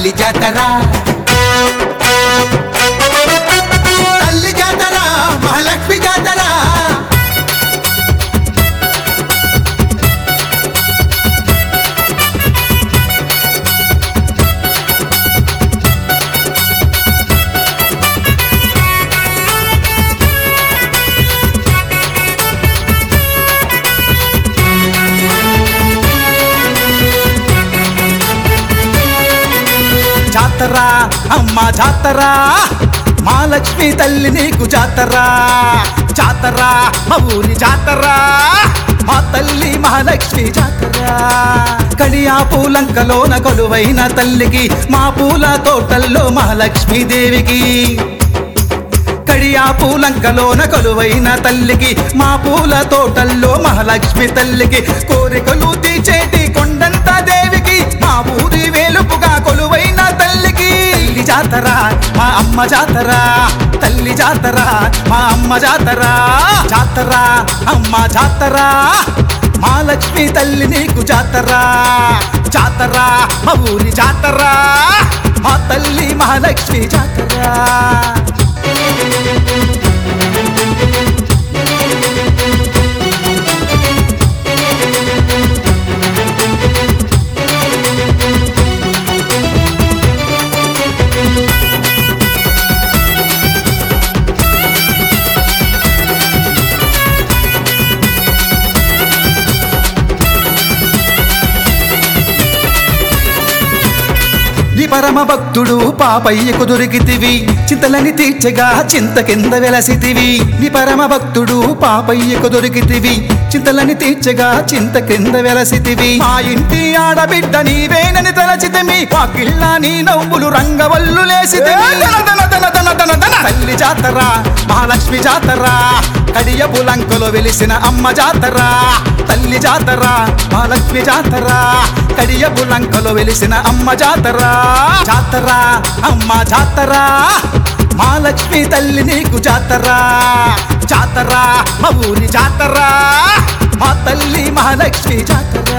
తల్లి జాతర తల్లి జాతర మహాలక్ష్మి జాతర జాతర అమ్మ జాతర మా లక్ష్మి తల్లి నీకు జాతర జాతర మా ఊరి జాతర మా తల్లి మహాలక్ష్మి జాతర కడియా పూలంకలోన కొలువైన తల్లికి మా పూల తోటల్లో మహాలక్ష్మీ దేవికి కడియా పూలంకలోన కొలువైన తల్లికి మా పూల తోటల్లో మహాలక్ష్మి తల్లికి కోరికలు తీచేటి కొండంత దేవికి మా ఊరి వేలుపుగా కొలువైన తల్లికి తల్లి జాతర మా అమ్మ జాతర తల్లి జాతర మా అమ్మ జాతర జాతర అమ్మ జాతర మా లక్ష్మి తల్లి నీకు జాతర జాతర మా ఊరి జాతర మా తల్లి మహాలక్ష్మి జాతర నీ పరమ భక్తుడు పాపయ్యకు దొరికితివి చింతలని తీర్చగా చింత కింద వెలసితివి నీ పరమ భక్తుడు పాపయ్యకు దొరికితివి చింతలని తీర్చగా చింత కింద వెలసితివి మా ఇంటి ఆడబిడ్డ నీవేనని తలచితిమి వాకిళ్ళ నీ నవ్వులు రంగవల్లు లేసితివి తల్లి జాతర మహాలక్ష్మి జాతర కడియ పులంకలో వెలిసిన అమ్మ జాతర తల్లి జాతర మహాలక్ష్మి జాతర కడియ పులంకలో వెలిసిన అమ్మ జాతర జాతర అమ్మ జాతర మా లక్ష్మి తల్లి నీకు జాతర జాతర మా ఊరి జాతర మా తల్లి మహాలక్ష్మి జాతర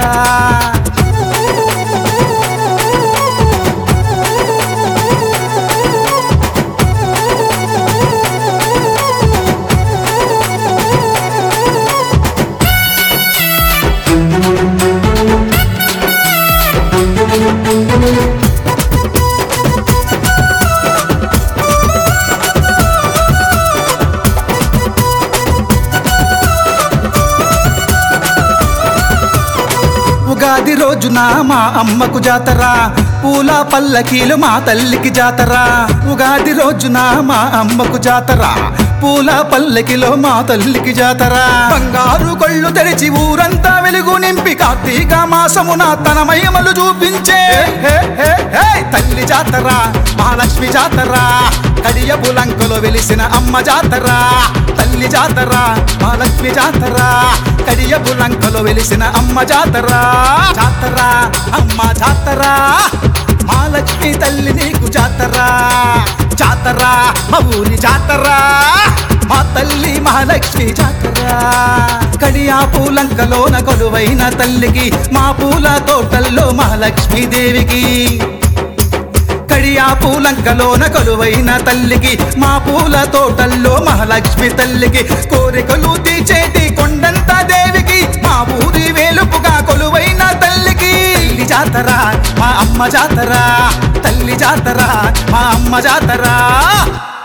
ఉగాది రోజున మా అమ్మకు జాతర పూల పల్లకీలు మా తల్లికి జాతర ఉగాది రోజున మా అమ్మకు జాతర పూల పల్లకిలో మా తల్లికి జాతర బంగారు కళ్ళు తెరిచి ఊరంతా వెలుగు నింపి కార్తీక మాసమున తన మహిమలు చూపించే హే, హే, హే, తల్లి జాతర మహాలక్ష్మి జాతర కడియ పులంకలో వెలిసిన అమ్మ జాతర తల్లి జాతర మహాలక్ష్మి జాతర కడియ పులంకలో వెలిసిన అమ్మ జాతర జాతర అమ్మ జాతర మహాలక్ష్మి తల్లి నీకు జాతర జాతర మా ఊరి జాతర మా తల్లి మహాలక్ష్మి జాతర కడియా పూలంకలోన కొలువైన తల్లికి మా పూల తోటల్లో మహాలక్ష్మీ దేవికి కడియా పూలంకలోన కొలువైన తల్లికి మా పూల తోటల్లో మహాలక్ష్మి తల్లికి కోరికలు తీచేటి కొండంత దేవికి మా ఊరి వేలుపుగా కొలువైన తల్లికి తల్లి జాతర మా అమ్మ జాతర తల్లి జాతర మా అమ్మ జాతర